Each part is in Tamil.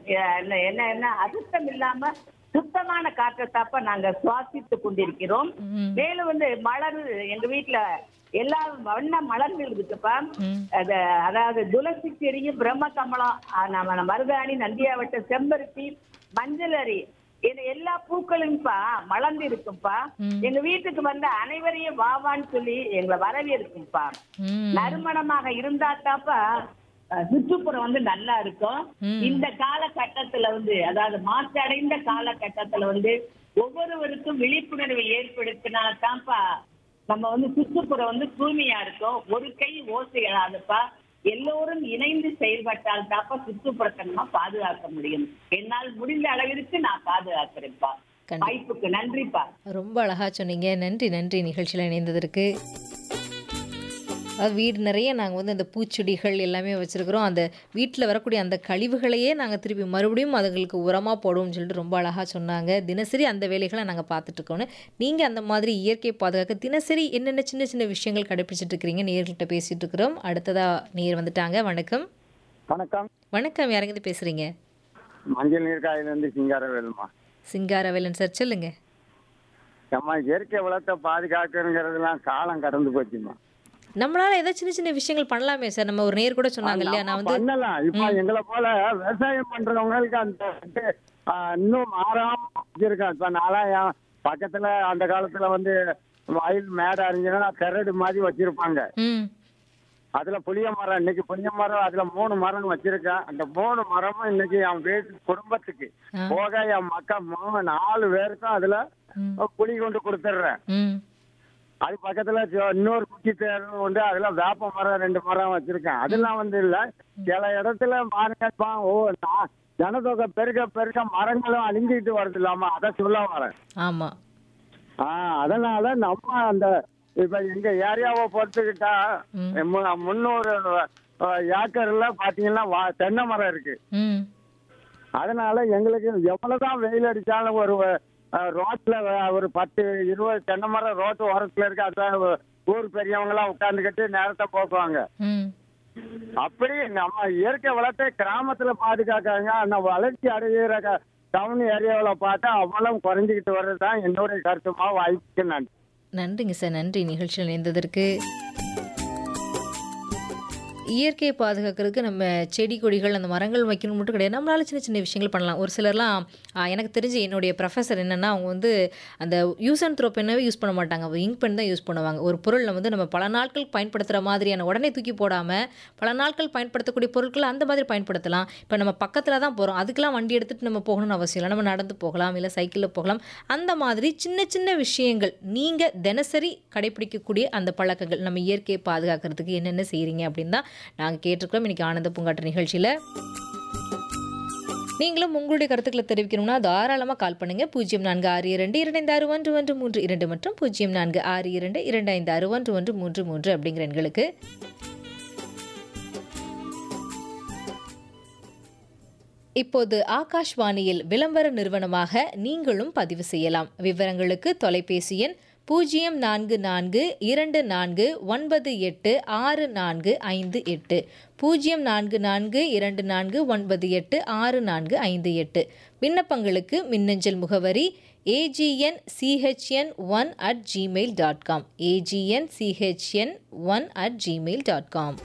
அஹ், என்ன என்ன என்ன அசுத்தம் இல்லாம சுத்தமான காற்றை தாப்ப நாங்க சுவாசித்து கொண்டிருக்கிறோம் ம். மேலும் வந்து மலர் எங்க வீட்டுல எல்லா வண்ண மலர்கள் இருக்குப்பா ம். அது அதாவது துளசி செடியும் பிரம்ம கமலம் அஹ், நம்ம மருதாணி நந்தியாவட்ட செம்பருத்தி மஞ்சள் அரி இது எல்லா பூக்களும்ப்பா மலர்ந்து இருக்கும்பா ம். எங்க வீட்டுக்கு வந்த அனைவரையும் வாவான்னு சொல்லி எங்களை வரவேற்கும்பா ம். நறுமணமாக இருந்தாத்தாப்பா அஹ், சுற்றுப்புறம் வந்து நல்லா இருக்கும் ம். இந்த காலகட்டத்துல வந்து அதாவது மாற்றடைந்த காலகட்டத்துல வந்து ஒவ்வொருவருக்கும் விழிப்புணர்வு ஏற்படுத்தினாதான்ப்பா நம்ம வந்து சுற்றுப்புறம் வந்து தூய்மையா இருக்கும் ஒரு கை ஓசை எழாதுப்பா எல்லோரும் இணைந்து செயல்பட்டால் தாப்பா சுற்றுப்புறத்தை நம்ம பாதுகாக்க முடியும் என்னால் முடிந்த அளவிற்கு நான் பாதுகாக்கிறேன்ப்பா கண்டிப்பா. வாய்ப்புக்கு நன்றிப்பா ரொம்ப அழகா சொன்னீங்க நன்றி நன்றி நிகழ்ச்சியில் இணைந்ததற்கு அதாவது வீடு நிறைய நாங்கள் வந்து அந்த பூச்செடிகள் எல்லாமே வச்சுருக்குறோம் அந்த வீட்டில் வரக்கூடிய அந்த கழிவுகளையே நாங்கள் திருப்பி மறுபடியும் அதுங்களுக்கு உரமாக போடுவோம்னு சொல்லிட்டு ரொம்ப அழகாக சொன்னாங்க தினசரி அந்த வேலைகளை நாங்கள் பார்த்துட்ருக்கோன்னு நீங்கள் அந்த மாதிரி இயற்கை பாதுகாக்க தினசரி என்னென்ன சின்ன சின்ன விஷயங்கள் கடைப்பிடிச்சிட்டு இருக்கிறீங்க நேர்கள்ட்ட பேசிகிட்டு இருக்கிறோம் அடுத்ததாக நேர் வந்துட்டாங்க வணக்கம் வணக்கம் வணக்கம் யாருங்க பேசுகிறீங்க மஞ்சள் நீர்க்காயிலிருந்து சிங்காரவேலுமா சிங்காரவேலன் சார் சொல்லுங்க நம்ம இயற்கை வளத்தை பாதுகாக்கிறதுலாம் காலம் கடந்து போச்சுமா நம்மளால ஏதோ சின்ன சின்ன விஷயங்கள் பண்ணலாமே சார் நம்ம ஒரு நேர் கூட சொன்னாங்க இல்லையா நான் வந்து பண்ணலாம் இப்ப எங்களை போல விவசாயம் பண்றவங்களுக்கு அந்த இது, ஆ, இன்னும் மாறாம வச்சிருக்கேன் இப்ப நான்லாம் என் பக்கத்துல அந்த காலத்துல வந்து வயல் மேடை அறிஞ்சுன்னா கரடு மாதிரி வச்சிருப்பாங்க ம் அதுல புளிய மரம் இன்னைக்கு புளிய மரம் அதுல மூணு மரம் வச்சிருக்கேன் அந்த மூணு மரமும் இன்னைக்கு என் வீட்டு குடும்பத்துக்கு ஆ. போக என் மக்கள் மூணு நாலு பேருக்கும் அதுல ம். புளி கொண்டு கொடுத்துட்றேன் ம் அது பக்கத்துல சோ- இன்னொரு குச்சி தேர்வு உண்டு அதுல வேப்ப மரம் ரெண்டு மரம் வச்சிருக்கேன் அதெல்லாம் வந்து இல்ல சில இடத்துல பாருங்கப்பா ஓ நான் ஜனத்தொகை பெருக பெருக மரங்களும் அழிஞ்சிட்டு வருது இல்லாம அதை சொல்ல வரேன் ஆமா ஆஹ் அதனால நம்ம அந்த இப்ப எங்க ஏரியாவை பொறுத்துக்கிட்டா ம். மு- முந்நூறு அஹ், ஏக்கர்ல பாத்தீங்கன்னா வா- தென்னை மரம் இருக்கு ம் அதனால எங்களுக்கு எவ்வளவுதான் வெயில் அடிச்சாலும் ஒரு அஹ், ரோட்ல வ- ஒரு பத்து இருபது தென்னை மரம் ரோட்டு ஓரத்துல இருக்கு அதான் ஊர் பெரியவங்க எல்லாம் உட்கார்ந்துக்கிட்டு நேரத்தை போக்குவாங்க ம் அப்படி நம்ம இயற்கை வளத்தை கிராமத்துல பாதுகாக்காங்க அந்த வளர்ச்சி அடைகிற க- டவுன் ஏரியாவில் பார்த்தா அவ்வளவு குறைஞ்சிக்கிட்டு வர்றது தான் என்னுடைய கருத்துமா வாய்ப்புக்கு நன்றி நன்றிங்க சார் நன்றி நிகழ்ச்சியில் இணைந்ததற்கு இயற்கையை பாதுகாக்கிறதுக்கு நம்ம செடி கொடிகள் அந்த மரங்கள் வைக்கணும் மட்டும் கிடையாது நம்மளால சின்ன சின்ன விஷயங்கள் பண்ணலாம் ஒரு சிலர்லாம் ஆ, எனக்கு தெரிஞ்சு என்னுடைய ப்ரொஃபஸர் என்னென்னா அவங்க வந்து அந்த யூஸ் அண்ட் த்ரோ பெண்ணவே யூஸ் பண்ண மாட்டாங்க அவங்க இங்க் பென் தான் யூஸ் பண்ணுவாங்க ஒரு பொருளை வந்து நம்ம பல நாட்கள் பயன்படுத்துகிற மாதிரியான உடனே தூக்கி போடாமல் பல நாட்கள் பயன்படுத்தக்கூடிய பொருட்களை அந்த மாதிரி பயன்படுத்தலாம் இப்போ நம்ம பக்கத்தில் தான் போகிறோம் அதுக்கெல்லாம் வண்டி எடுத்துகிட்டு நம்ம போகணும்னு அவசியம் இல்லை நம்ம நடந்து போகலாம் இல்லை சைக்கிளில் போகலாம் அந்த மாதிரி சின்ன சின்ன விஷயங்கள் நீங்கள் தினசரி கடைபிடிக்கக்கூடிய அந்த பழக்கங்கள் நம்ம இயற்கையை பாதுகாக்கிறதுக்கு என்னென்ன செய்கிறீங்க அப்படின்னு தான் நாங்கள் கேட்டிருக்கிறோம் இன்றைக்கி ஆனந்த பூங்காற்று நிகழ்ச்சியில் நீங்களும் உங்களுடைய கருத்துக்களை தெரிவிக்கணும்னா தாராளமாக கால் பண்ணுங்கள் பூஜ்ஜியம் நான்கு ஆறு இரண்டு இரண்டு ஆறு ஒன்று ஒன்று மூன்று இரண்டு மற்றும் பூஜ்ஜியம் நான்கு ஆறு இரண்டு இரண்டு ஐந்து ஆறு ஒன்று ஒன்று மூன்று மூன்று அப்படிங்கிற எண்களுக்கு இப்போது ஆகாஷ்வாணியில் விளம்பர நிறுவனமாக நீங்களும் பதிவு செய்யலாம் விவரங்களுக்கு தொலைபேசி எண் பூஜ்ஜியம் நான்கு நான்கு இரண்டு நான்கு ஒன்பது எட்டு ஆறு நான்கு ஐந்து எட்டு பூஜ்ஜியம் நான்கு நான்கு இரண்டு நான்கு ஒன்பது எட்டு ஆறு நான்கு ஐந்து எட்டு விண்ணப்பங்களுக்கு மின்னஞ்சல் முகவரி AGN CHN one at Gmail dot com AGN CHN one at Gmail dot com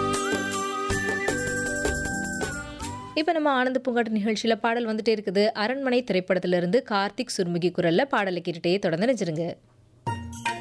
இப்போ நம்ம ஆனந்த பூங்காட்டு நிகழ்ச்சியில் பாடல் வந்துட்டே இருக்குது அரண்மனை திரைப்படத்திலிருந்து கார்த்திக் சுர்முகி குரல்ல பாடலை கேட்டுட்டே தொடர்ந்து நினைச்சிருங்க